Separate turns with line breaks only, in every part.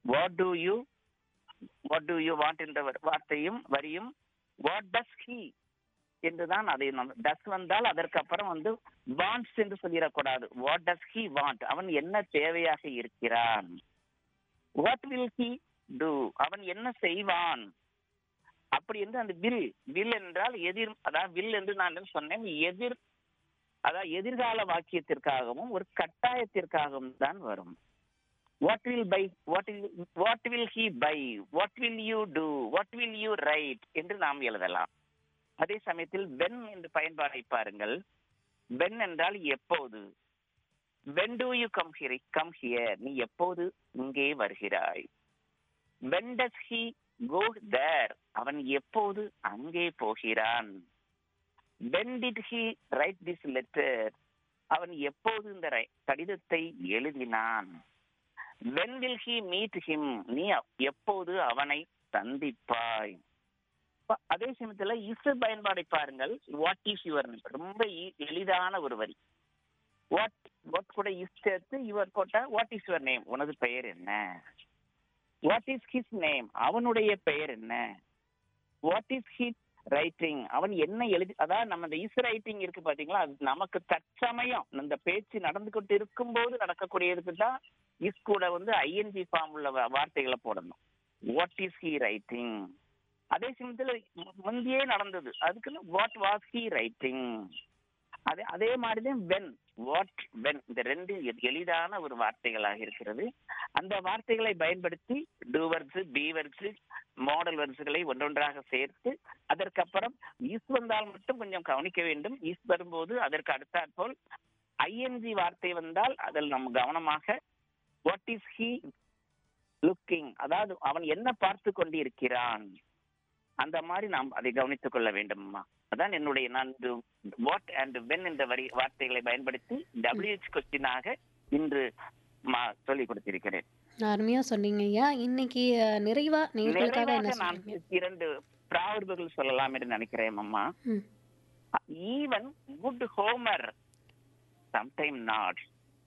what do you what do you want என்ற வ- வார்த்தையும் வரியும் வாட் டஸ் ஹி என்றுதான் அதை நம்ம டஸ் வந்தால் அதற்கு அப்புறம் வந்து வாண்ட்ஸ் என்று சொல்லிடக்கூடாது வாட் டஸ் ஹி வாண்ட் அவன் என்ன தேவையாக இருக்கிறான் வாட் வில் ஹி டு அவன் என்ன செய்வான் அப்படி என்று அந்த வில் வில் என்றால் எதிர் அதாவது வில் என்று நான் என்ன சொன்னேன் எதிர் அதாவது எதிர்கால வாக்கியத்திற்காகவும் ஒரு கட்டாயத்திற்காகவும் தான் வரும் what will buy what what will he buy what will you do what will you write என்று நாம் எழுதலாம் அதே சமயத்தில் வென் என்று பயன்பாடை பாருங்கள் வென் என்றால் எப்போது when do you come here come here நீ எப்போது இங்கே வருகிறாய் வென் டஸ் ஹி கோ தேர் அவன் எப்போது அங்கே போகிறான் when did he write this letter அவன் எப்போது இந்த ரை- கடிதத்தை எழுதினான் when will he meet him நீ எப்போது அவனை சந்திப்பாய் ப- அதே சமயத்துல இஸ் பயன்பாடை பாருங்கள் வாட் இஸ் யுவர் ரொம்ப எ- எளிதான ஒரு வரி வாட் வாட் கூட இஸ் சேர்த்து யுவர் போட்டா வாட் இஸ் யுவர் நேம் உனது பெயர் என்ன வாட் இஸ் ஹிஸ் நேம் அவனுடைய பெயர் என்ன வாட் இஸ் ஹிஸ் ரைட்டிங் அவன் என்ன எழுதி அதாவது நம்ம இந்த இஸ் ரைட்டிங் இருக்கு பாத்தீங்களா அது நமக்கு தற்சமயம் இந்த பேச்சு நடந்து கொண்டு இருக்கும்போது நடக்கக்கூடியதுக்கு தான் இஸ் கூட வந்து ஐஎன்ஜி ஃபார்ம் உள்ள வா- வார்த்தைகளை போடணும் வாட் இஸ் ஹி ரைட்டிங் அதே சமயத்துல மு- முந்தையே நடந்தது அதுக்குன்னு வாட் வாஸ் ஹி ரைட்டிங் அதே அதே மாதிரிதான் வென் வாட் வென் இந்த ரெண்டு எ- எளிதான ஒரு வார்த்தைகளாக இருக்கிறது அந்த வார்த்தைகளை பயன்படுத்தி டூவர்ஸ் பீவர்ஸ் மாடல் வரிசைகளை ஒன்றொன்றாக சேர்த்து அதற்கப்புறம் இஸ் வந்தால் மட்டும் கொஞ்சம் கவனிக்க வேண்டும் இஸ் வரும்போது அதற்கு அடுத்தாற்போல் ஐஎன்ஜி வார்த்தை வந்தால் அதில் நம்ம கவனமாக வாட் இஸ் ஹி லுக்கிங் அதாவது அவன் என்ன பார்த்து கொண்டிருக்கிறான் அந்த மாதிரி நாம் அதை கவனித்துக் கொள்ள வேண்டும்மா அதான் என்னுடைய நான் வாட் அண்ட் வென் என்ற வரி வார்த்தைகளை பயன்படுத்தி டபிள்யூஹெச் கொஸ்டினாக இன்று மா- சொல்லிக் கொடுத்திருக்கிறேன்
அருமையா சொன்னீங்க ஐயா இன்னைக்கு அஹ், நிறைவா நேர்களுக்காக என்ன
நிறைவாக நான்
சொல்றீங்க
இரண்டு பிராவர்புகள் சொல்லலாம் என்று நினைக்கிறேன் அம்மா
ம்
even good Homer sometime not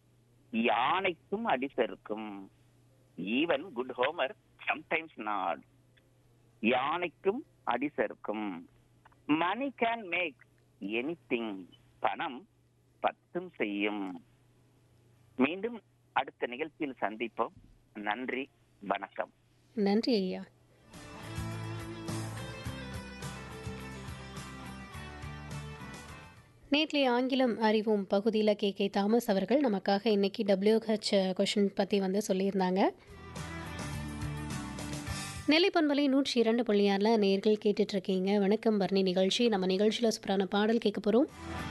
யானைக்கும் அடிசருக்கும் even good Homer sometimes not யானைக்கும் அடிசருக்கும் மணி கேன் மேக் எனிதிங் பணம் பத்தும் செய்யும் மீண்டும் அடுத்த நிகழ்ச்சியில் சந்திப்போம் நன்றி வணக்கம்
நன்றி ஐயா நேற்றைய ஆங்கிலம் அறிவோம் பகுதியில் கே கே தாமஸ் அவர்கள் நமக்காக இன்னைக்கு டபிள்யூஹெச் கொஷின் பற்றி வந்து சொல்லியிருந்தாங்க நெல்லை பண்பலை நூற்றி இரண்டு புள்ளியாரில் நேர்கள் கேட்டுட்டு இருக்கீங்க வணக்கம் பர்ணி நிகழ்ச்சி நம்ம நிகழ்ச்சியில் சூப்பரான பாடல் கேட்க போகிறோம்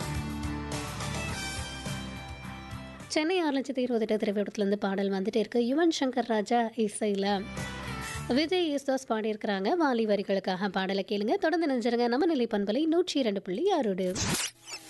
சென்னை ஆறு லட்சத்தி இருபத்தெட்டு திரைப்படத்துலேருந்து பாடல் வந்துட்டு இருக்கு யுவன் சங்கர் ராஜா இசையில் விஜய் யேசுதாஸ் பாடியிருக்கிறாங்க வாலி வரிகளுக்காக பாடலை கேளுங்க தொடர்ந்து நினைச்சிருங்க நம்ம நிலை பண்பலை நூற்றி இரண்டு புள்ளி ஆறோடு